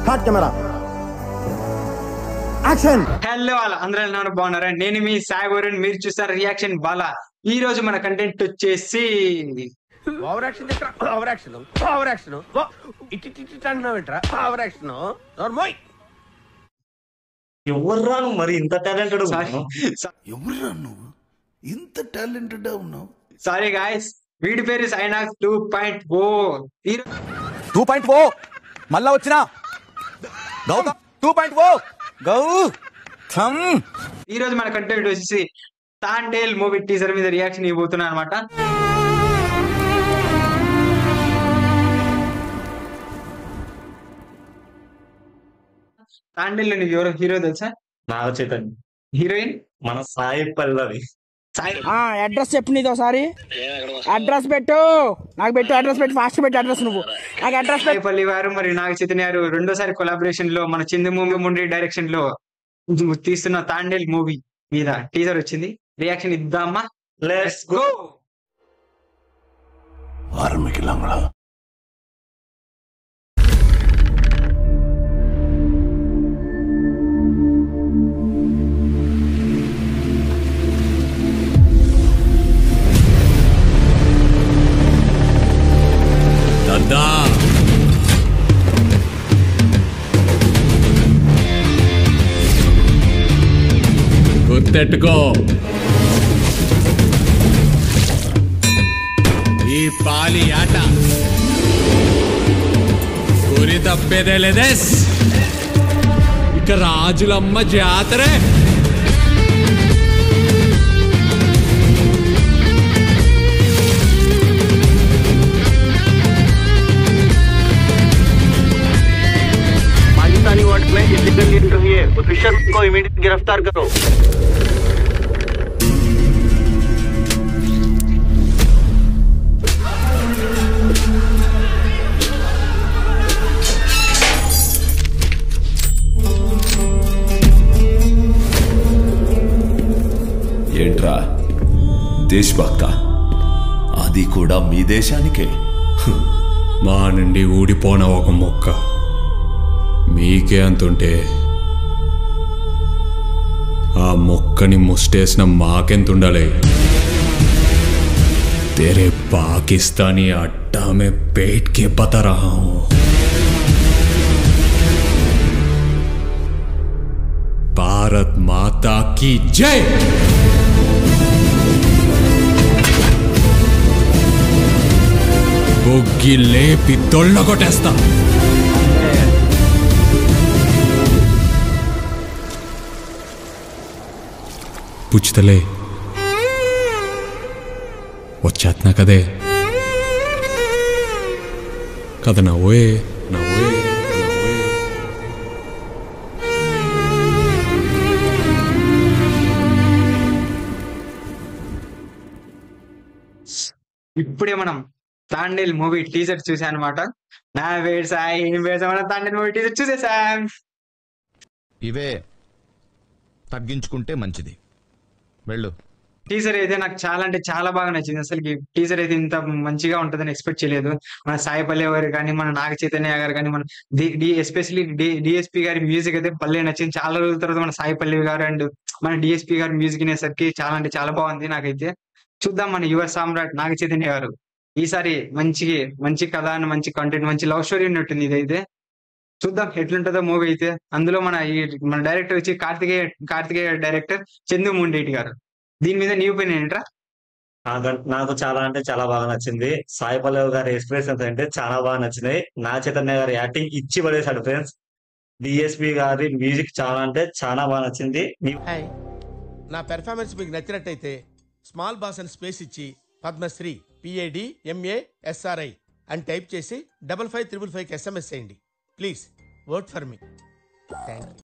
Hot camera action hello వాళ్ళ అందరూ ఎలా ఉన్నారు? బాగున్నారా నేను మీ సాయి వరుణ్ మీరు చూస్తారు రియాక్షన్ బాలా ఈ రోజు మన కంటెంట్ వచ్చేసి over action over action over action ఇటు ఇటు ఇటు అంటున్నావు ఏంట్రా ఓవర్ యాక్షన్ నోర్మోయ్ ఎవర్రా నువ్వు మరి ఇంత టాలెంటెడ్ సారీ ఎవరురా నువ్వు ఇంత టాలెంటెడ్ ఉన్నావు సారీ గాయస్ వీడి పేరు సైనాక్స్ two point O two point O మళ్ళా వచ్చినా Gautham two point O Gautham ఈ రోజు మన కంటెంట్ వచ్చేసి తాండేల్ మూవీ టీజర్ మీద రియాక్షన్ ఇవ్వబోతున్నా అనమాట తాండేల్ లో నీకు ఎవరో హీరో తెలుసా నాగ చైతన్య హీరోయిన్ మన సాయి పల్లవి సాయి ఆ అడ్రస్ చెప్పు నీది ఒకసారి అడ్రస్ పెట్టు నాకు పెట్టు అడ్రస్ పెట్టు ఫాస్ట్ పెట్టు అడ్రస్ నువ్వు నాకు అడ్రస్ పెట్టు సాయిపల్లి వారు మరి నాగ చైతన్య గారు రెండోసారి కొలాబరేషన్ లో మన చిందు మూవీ ముండి డైరెక్షన్ లో తీస్తున్న తాండేల్ మూవీ మీద టీజర్ వచ్చింది రియాక్షన్ ఇద్దామా లెట్స్ గో ஆரம்பிக்கலாங்களா దద్దా గుర్తెట్టుకో ఈ పాలి ఆట గురి తప్పేదే లేదేస్ ఇక రాజులమ్మ జాతరే पाकिस्तानी वर्ल्ड में इलीगल लीडर हुए ऑफिसर को इमीडिएट गिरफ्तार करो ఏంట్రా దేశభక్త అది కూడా మీ దేశానికే మా నుండి ఊడిపోన ఒక మొక్క మీకే అంతుంటే ఆ మొక్కని ముస్టేసిన మాకెంతుండాలి तेरे पाकिस्तानी अड्डा में पेट के बता रहा हूं भारत माता की जय బొగ్గి లేపి తొళ్ళగొట్టేస్తా పుచ్చుతలే వచ్చేస్తున్నా కదే కథ నవ్వే నవ్వే నవ్వే ఇప్పుడే మనం తాండేల్ మూవీ టీజర్ చూసాం అనమాట నా వేడు సాయి ఏం వేసాం మనం తాండేల్ మూవీ టీజర్ చూసేసాం ఇవే తగ్గించుకుంటే మంచిది వెళ్ళు టీజర్ అయితే నాకు చాలా అంటే చాలా బాగా నచ్చింది అసలు టీజర్ అయితే ఇంత మంచిగా ఉంటుందని ఎక్స్పెక్ట్ చేయలేదు మన సాయి పల్లె గారు కానీ మన నాగ చైతన్య గారు కానీ మన డి ఎస్పెషలీ డిఎస్పి గారి మ్యూజిక్ అయితే పల్లె నచ్చింది చాలా రోజుల తర్వాత మన సాయి పల్లవి గారు అండ్ మన డిఎస్పి గారి మ్యూజిక్ అనేసరికి చాలా అంటే చాలా బాగుంది నాకైతే చూద్దాం మన యువ సామ్రాట్ నాగ చైతన్య గారు ఈసారి మంచి మంచి కథ and మంచి కంటెంట్ మంచి లవ్ స్టోరీ ఉన్నట్టుంది ఇదైతే చూద్దాం ఎట్లుంటుందో మూవీ అయితే అందులో మన ఈ మన డైరెక్టర్ వచ్చి కార్తికేయ కార్తికేయ డైరెక్టర్ చందు ముండేటి గారు దీని మీద నీ ఒపీనియన్ ఏంట్రా నాకు నాకు చాలా అంటే చాలా బాగా నచ్చింది సాయి పల్లవి గారి ఎక్స్ప్రెషన్స్ అంటే చాలా బాగా నచ్చినాయి నా చైతన్య గారి యాక్టింగ్ ఇచ్చి పడేశాడు ఫ్రెండ్స్ డిఎస్పి గారి మ్యూజిక్ చాలా అంటే చాలా బాగా నచ్చింది మీ హాయ్ నా పెర్ఫార్మెన్స్ మీకు నచ్చినట్టయితే స్మాల్ బాస్ అని స్పేస్ ఇచ్చి పద్మశ్రీ పిఏడి ఎంఏ ఎస్ఆర్ఐ అని టైప్ చేసి డబల్ ఫైవ్ త్రిబుల్ ఫైవ్కి ఎస్ఎంఎస్ చేయండి please work for me thank you